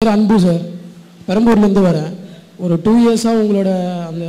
பேர் அன்பு சார் பெரம்பூர்லேருந்து வரேன் ஒரு டூ இயர்ஸாக உங்களோட அந்த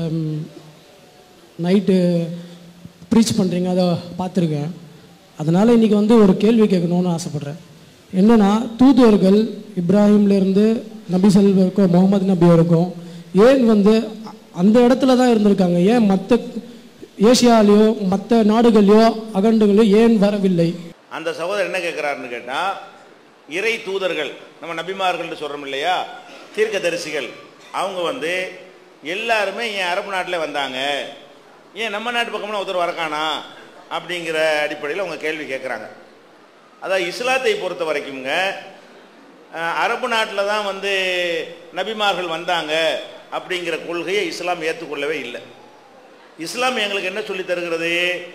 நைட்டு ப்ரீச் பண்ணுறீங்க அதை பார்த்துருக்கேன் அதனால் இன்றைக்கி வந்து ஒரு கேள்வி கேட்கணும்னு ஆசைப்பட்றேன் என்னென்னா தூதுவர்கள் இப்ராஹிம்லேருந்து நபி செல்வ வரைக்கும் முகமது நபி வரைக்கும் ஏன் வந்து அ- அந்த இடத்துல தான் இருந்திருக்காங்க ஏன் மற்ற ஏசியாலேயோ மற்ற நாடுகள்லையோ அகண்டுகளையோ ஏன் வரவில்லை அந்த சகோதரர் என்ன கேட்குறாருன்னு கேட்டால் இறை தூதர்கள் நம்ம நபிமார்கள்னு சொல்கிறோம் இல்லையா தீர்க்கதரிசிகள் அவங்க வந்து எல்லாருமே ஏன் அரபு நாட்டில் வந்தாங்க ஏன் நம்ம நாட்டு பக்கம்லாம் ஒருத்தர் வரக்கானா அப்படிங்கிற அடிப்படையில் அவங்க கேள்வி கேட்குறாங்க அதான் இஸ்லாத்தை பொறுத்த வரைக்கும்ங்க அஹ், அரபு நாட்டில் தான் வந்து நபிமார்கள் வந்தாங்க அப்படிங்கிற கொள்கையை இஸ்லாம் ஏற்றுக்கொள்ளவே இல்லை இஸ்லாம் எங்களுக்கு என்ன சொல்லி தருகிறது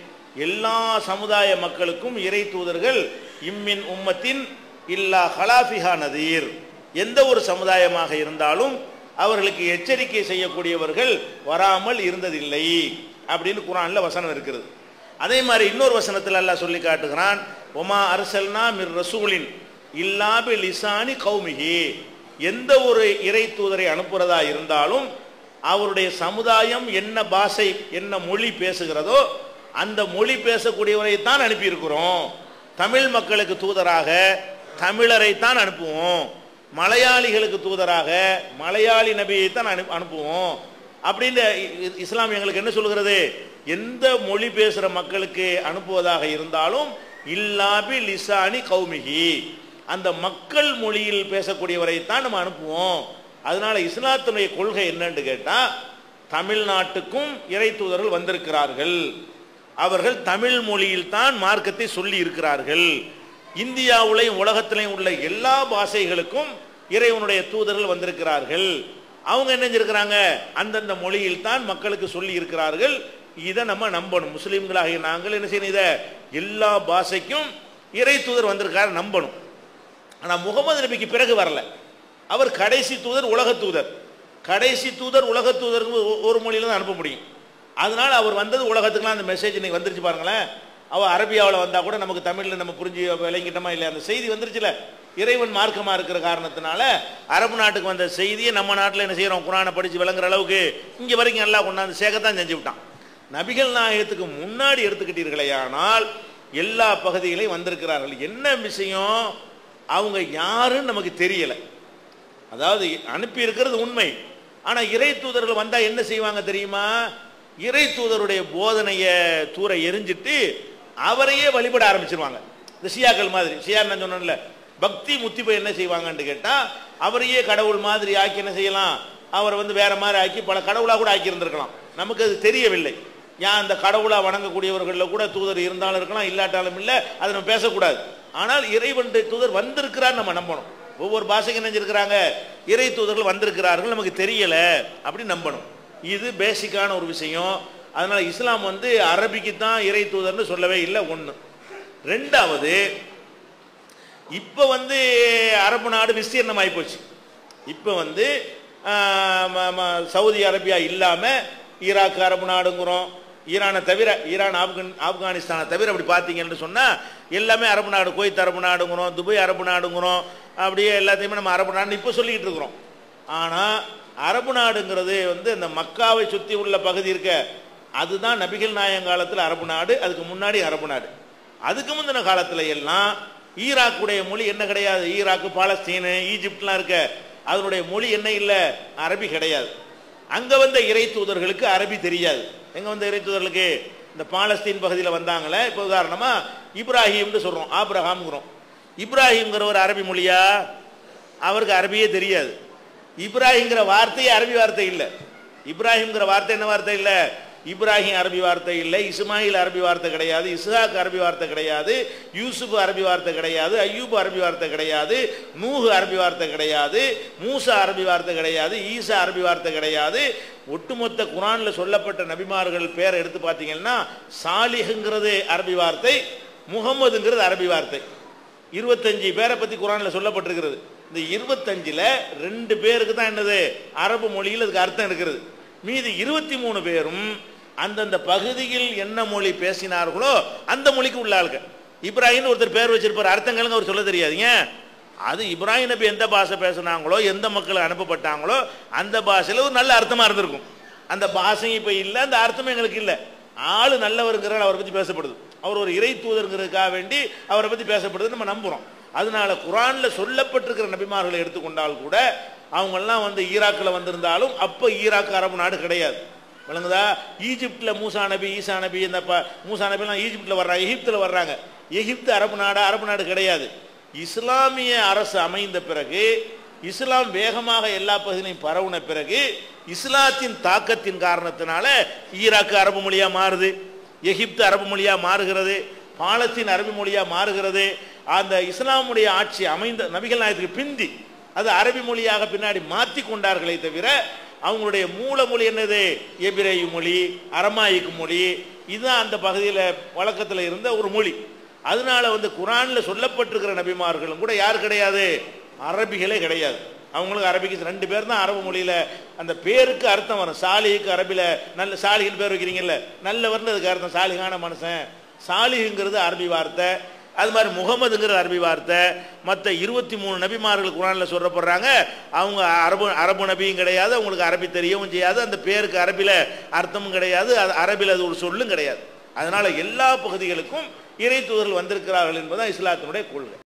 எல்லா சமுதாய மக்களுக்கும் இறை தூதர்கள் இம்மின் உம்மத்தின் இல்லா ஹலாஃபிஹா நதீர் எந்த ஒரு சமுதாயமாக இருந்தாலும் அவர்களுக்கு எச்சரிக்கை செய்யக்கூடியவர்கள் வராமல் இருந்ததில்லை அப்படின்னு குரான்ல வசனம் இருக்கிறது அதே மாதிரி இன்னொரு வசனத்தில் அல்லாஹ் சொல்லி காட்டுகிறான் ஒமா அரசல்னா மிர் ரசூலின் இல்லாபி லிசானி கௌமிகி எந்த ஒரு இறை தூதரை அனுப்புறதா இருந்தாலும் அவருடைய சமுதாயம் என்ன பாஷை என்ன மொழி பேசுகிறதோ அந்த மொழி பேசக்கூடியவரை தான் அனுப்பியிருக்கிறோம் தமிழ் மக்களுக்கு தூதராக தமிழரை தான் அனுப்புவோம் மலையாளிகளுக்கு தூதராக மலையாளி நபியை தான் அனு அனுப்புவோம் அப்படின்னு இ- இ- இஸ்லாம் எங்களுக்கு என்ன சொல்கிறது எந்த மொழி பேசுகிற மக்களுக்கு அனுப்புவதாக இருந்தாலும் இல்லாபி லிசானி கௌமிகி அந்த மக்கள் மொழியில் பேசக்கூடியவரை தான் நம்ம அனுப்புவோம் அதனால இஸ்லாத்தினுடைய கொள்கை என்னன்னு கேட்டா தமிழ்நாட்டுக்கும் இறை தூதர்கள் வந்திருக்கிறார்கள் அவர்கள் தமிழ் மொழியில் தான் மார்க்கத்தை சொல்லி இருக்கிறார்கள் இந்தியாவுலையும் உலகத்திலையும் உள்ள எல்லா பாஷைகளுக்கும் இறைவனுடைய தூதர்கள் வந்திருக்கிறார்கள் அவங்க என்ன செஞ்சிருக்கிறாங்க அந்தந்த மொழியில் தான் மக்களுக்கு சொல்லி இருக்கிறார்கள் இதை நம்ம நம்பணும் முஸ்லீம்களாகிய நாங்கள் என்ன செய்யணும் இதை எல்லா பாஷைக்கும் இறை தூதர் வந்திருக்காரு நம்பணும் ஆனால் முகமது நபிக்கு பிறகு வரல அவர் கடைசி தூதர் உலக தூதர் கடைசி தூதர் உலக தூதருக்கு ஒ- ஒரு மொழியில தான் அனுப்ப முடியும் அதனால அவர் வந்தது உலகத்துக்குலாம் அந்த மெசேஜ் இன்னைக்கு வந்துருச்சு பாருங்களேன் அவ அரபியாவில் வந்தா கூட நமக்கு தமிழில் நம்ம புரிஞ்சு விளங்கிட்டோமா இல்லையா அந்த செய்தி வந்துருச்சுல இறைவன் மார்க்கமா இருக்கிற காரணத்தினால அரபு நாட்டுக்கு வந்த செய்தியை நம்ம நாட்டில் என்ன செய்யறோம் குரானை படிச்சு விளங்குற அளவுக்கு இங்க வரைக்கும் நல்லா கொண்டாந்து சேர்க்கத்தான் செஞ்சு விட்டான் நபிகள் நாயகத்துக்கு முன்னாடி எடுத்துக்கிட்டீர்களே ஆனால் எல்லா பகுதிகளையும் வந்திருக்கிறார்கள் என்ன விஷயம் அவங்க யாருன்னு நமக்கு தெரியல அதாவது அனுப்பி இருக்கிறது உண்மை ஆனா இறை தூதர்கள் வந்தா என்ன செய்வாங்க தெரியுமா இறை தூதருடைய போதனையை தூர எரிஞ்சிட்டு அவரையே வழிபட ஆரம்பிச்சிருவாங்க இந்த சியாக்கள் மாதிரி சியா நான் சொன்னேன்ல பக்தி முத்தி போய் என்ன செய்வாங்கன்னு கேட்டா அவரையே கடவுள் மாதிரி ஆக்கி என்ன செய்யலாம் அவரை வந்து வேற மாதிரி ஆக்கி பல கடவுளா கூட ஆக்கி இருந்திருக்கலாம் நமக்கு அது தெரியவில்லை ஏன் அந்த கடவுளா வணங்கக்கூடியவர்களில் கூட தூதர் இருந்தாலும் இருக்கலாம் இல்லாட்டாலும் இல்லை அதை நம்ம பேசக்கூடாது ஆனால் இறைவன் தூதர் வந்திருக்கிறார் நம்ம நம்பணும் ஒவ்வொரு பாஷைக்கு நினைஞ்சிருக்கிறாங்க இறை தூதர்கள் வந்திருக்கிறார்கள் நமக்கு தெரியல அப்படி நம்பணும் இது பேசிக்கான ஒரு விஷயம் அதனால இஸ்லாம் வந்து அரபிக்கு தான் இறை தூதர்னு சொல்லவே இல்லை ஒன்று ரெண்டாவது இப்போ வந்து அரபு நாடு விஸ்தீர்ணமாகி போச்சு இப்போ வந்து ஆஹ், ம- ம- சவுதி அரேபியா இல்லாமல் ஈராக் அரபு நாடுங்கிறோம் ஈரானை தவிர ஈரான் ஆப்கான் ஆப்கானிஸ்தானை தவிர அப்படி பார்த்தீங்கன்னு சொன்னால் எல்லாமே அரபு நாடு குவைத் அரபு நாடுங்கிறோம் துபாய் அரபு நாடுங்கிறோம் அப்படியே எல்லாத்தையுமே நம்ம அரபு நாடுன்னு இப்போ சொல்லிக்கிட்டு இருக்கிறோம் ஆனால் அரபு நாடுங்கிறது வந்து இந்த மக்காவை சுற்றி உள்ள பகுதி இருக்க அதுதான் நபிகள் நாயகம் காலத்தில் அரபு நாடு அதுக்கு முன்னாடி அரபு நாடு அதுக்கு முந்தின காலத்துல எல்லாம் ஈராக்குடைய மொழி என்ன கிடையாது ஈராக்கு பாலஸ்தீனு ஈஜிப்ட்லாம் இருக்க அதனுடைய மொழி என்ன இல்லை அரபி கிடையாது அங்க வந்த இறை தூதர்களுக்கு அரபி தெரியாது எங்க வந்த இறை தூதர்களுக்கு இந்த பாலஸ்தீன் பகுதியில் வந்தாங்களே இப்போ உதாரணமா இப்ராஹிம்னு சொல்றோம் ஆப்ரஹாம்ங்கிறோம் இப்ராஹிம்ங்கிற ஒரு அரபி மொழியா அவருக்கு அரபியே தெரியாது இப்ராஹிங்கிற வார்த்தையே அரபி வார்த்தை இல்லை இப்ராஹிம்ங்கிற வார்த்தை என்ன வார்த்தை இல்லை இப்ராஹிம் அரபி வார்த்தை இல்லை இஸ்மாயில் அரபி வார்த்தை கிடையாது இஸ்ஹாக் அரபி வார்த்தை கிடையாது யூசுப் அரபி வார்த்தை கிடையாது ஐயூப் அரபி வார்த்தை கிடையாது நூஹ் அரபி வார்த்தை கிடையாது மூசா அரபி வார்த்தை கிடையாது ஈசா அரபி வார்த்தை கிடையாது ஒட்டுமொத்த குரான்ல சொல்லப்பட்ட நபிமார்கள் பேரை எடுத்து பார்த்தீங்கன்னா சாலிஹுங்கிறது அரபி வார்த்தை முகம்மதுங்கிறது அரபி வார்த்தை இருபத்தஞ்சு பேரை பத்தி குரான்ல சொல்லப்பட்டிருக்கிறது இந்த இருபத்தஞ்சுல ரெண்டு பேருக்கு தான் என்னது அரபு மொழியில் அதுக்கு அர்த்தம் இருக்கிறது மீதி இருபத்தி மூணு பேரும் அந்தந்த பகுதியில் என்ன மொழி பேசினார்களோ அந்த மொழிக்கு உள்ள ஆளுங்க இப்ராஹிம் ஒருத்தர் பேர் வச்சிருப்பார் அர்த்தங்களுங்க அவர் சொல்ல தெரியாதுங்க அது இப்ராஹிம் நபி எந்த பாஷை பேசுனாங்களோ எந்த மக்கள் அனுப்பப்பட்டாங்களோ அந்த பாஷையில் ஒரு நல்ல அர்த்தமாக இருந்திருக்கும் அந்த பாஷையும் இப்போ இல்லை அந்த அர்த்தமும் எங்களுக்கு இல்லை ஆளு நல்லவருங்கிறால் அவரை பற்றி பேசப்படுது அவர் ஒரு இறை தூதருங்கிறதுக்காக வேண்டி அவரை பற்றி பேசப்படுது நம்ம நம்புகிறோம் அதனால குரானில் சொல்லப்பட்டிருக்கிற நபிமார்களை எடுத்துக்கொண்டால் கூட அவங்கெல்லாம் வந்து ஈராக்கில் வந்திருந்தாலும் அப்போ ஈராக் அரபு நாடு கிடையாது விளங்குதா ஈஜிப்டில் மூசா நபி ஈசா நபி இந்த ப மூசா நபிலாம் ஈஜிப்டில் வர்றாங்க எகிப்தில் வர்றாங்க எகிப்து அரபு நாடு அரபு நாடு கிடையாது இஸ்லாமிய அரசு அமைந்த பிறகு இஸ்லாம் வேகமாக எல்லா பகுதியிலையும் பரவுன பிறகு இஸ்லாத்தின் தாக்கத்தின் காரணத்தினால ஈராக்கு அரபு மொழியா மாறுது எகிப்து அரபு மொழியா மாறுகிறது பாலஸ்தீன் அரபு மொழியா மாறுகிறது அந்த இஸ்லாமுடைய ஆட்சி அமைந்த நபிகள் நாயகத்துக்கு பிந்தி அது அரபி மொழியாக பின்னாடி மாற்றி கொண்டார்களே தவிர அவங்களுடைய மூல மொழி என்னது எபிரேயு மொழி அரமாயிக்கு மொழி இதுதான் அந்த பகுதியில் வழக்கத்தில் இருந்த ஒரு மொழி அதனால வந்து குரானில் சொல்லப்பட்டிருக்கிற நபிமார்களும் கூட யார் கிடையாது அரபிகளே கிடையாது அவங்களுக்கு அரபிக்கு ரெண்டு பேர் தான் அரபு மொழியில் அந்த பேருக்கு அர்த்தம் வரும் சாலிஹுக்கு அரபியில் நல்ல சாலிஹின்னு பேர் வைக்கிறீங்கல்ல நல்லவர்னு அதுக்கு அர்த்தம் சாலிகான மனுஷன் சாலிஹுங்கிறது அரபி வார்த்தை அது மாதிரி முகமதுங்கிற அரபி வார்த்தை மற்ற இருபத்தி மூணு நபிமார்கள் குரானில் சொல்லப்படுறாங்க அவங்க அரபு அரபு நபியும் கிடையாது அவங்களுக்கு அரபி தெரியவும் செய்யாது அந்த பேருக்கு அரபியில் அர்த்தமும் கிடையாது அது அரபியில் அது ஒரு சொல்லும் கிடையாது அதனால எல்லா பகுதிகளுக்கும் இறை தூதர்கள் வந்திருக்கிறார்கள் என்பதுதான் இஸ்லாத்தினுடைய கொள்கை